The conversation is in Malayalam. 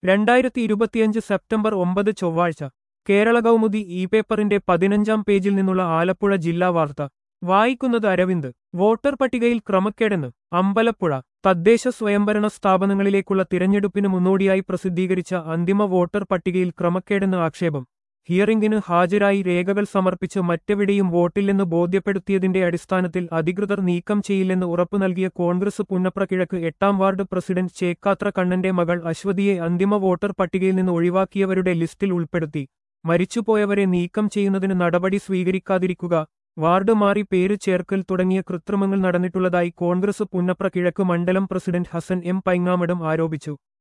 രണ്ടായിരത്തി ഇരുപത്തിയഞ്ച് സെപ്റ്റംബർ ഒമ്പത് ചൊവ്വാഴ്ച കേരള കൗമുദി ഇ പേപ്പറിന്റെ പതിനഞ്ചാം പേജിൽ നിന്നുള്ള ആലപ്പുഴ ജില്ലാ വാർത്ത വായിക്കുന്നത് അരവിന്ദ് വോട്ടർ പട്ടികയിൽ ക്രമക്കേടെന്ന് അമ്പലപ്പുഴ തദ്ദേശ സ്വയംഭരണ സ്ഥാപനങ്ങളിലേക്കുള്ള തിരഞ്ഞെടുപ്പിന് മുന്നോടിയായി പ്രസിദ്ധീകരിച്ച അന്തിമ വോട്ടർ പട്ടികയിൽ ക്രമക്കേടെന്ന് ആക്ഷേപം ഹിയറിംഗിന് ഹാജരായി രേഖകൾ സമർപ്പിച്ച് മറ്റെവിടെയും വോട്ടില്ലെന്ന് ബോധ്യപ്പെടുത്തിയതിന്റെ അടിസ്ഥാനത്തിൽ അധികൃതർ നീക്കം ചെയ്യില്ലെന്ന് ഉറപ്പു നൽകിയ കോൺഗ്രസ് പുന്നപ്ര കിഴക്ക് എട്ടാം വാർഡ് പ്രസിഡന്റ് ചേക്കാത്ര കണ്ണന്റെ മകൾ അശ്വതിയെ അന്തിമ വോട്ടർ പട്ടികയിൽ നിന്ന് ഒഴിവാക്കിയവരുടെ ലിസ്റ്റിൽ ഉൾപ്പെടുത്തി മരിച്ചുപോയവരെ നീക്കം ചെയ്യുന്നതിന് നടപടി സ്വീകരിക്കാതിരിക്കുക വാർഡ് മാറി പേര് ചേർക്കൽ തുടങ്ങിയ കൃത്രിമങ്ങൾ നടന്നിട്ടുള്ളതായി കോൺഗ്രസ് പുന്നപ്ര കിഴക്ക് മണ്ഡലം പ്രസിഡന്റ് ഹസൻ എം പൈങ്ങാമടം ആരോപിച്ചു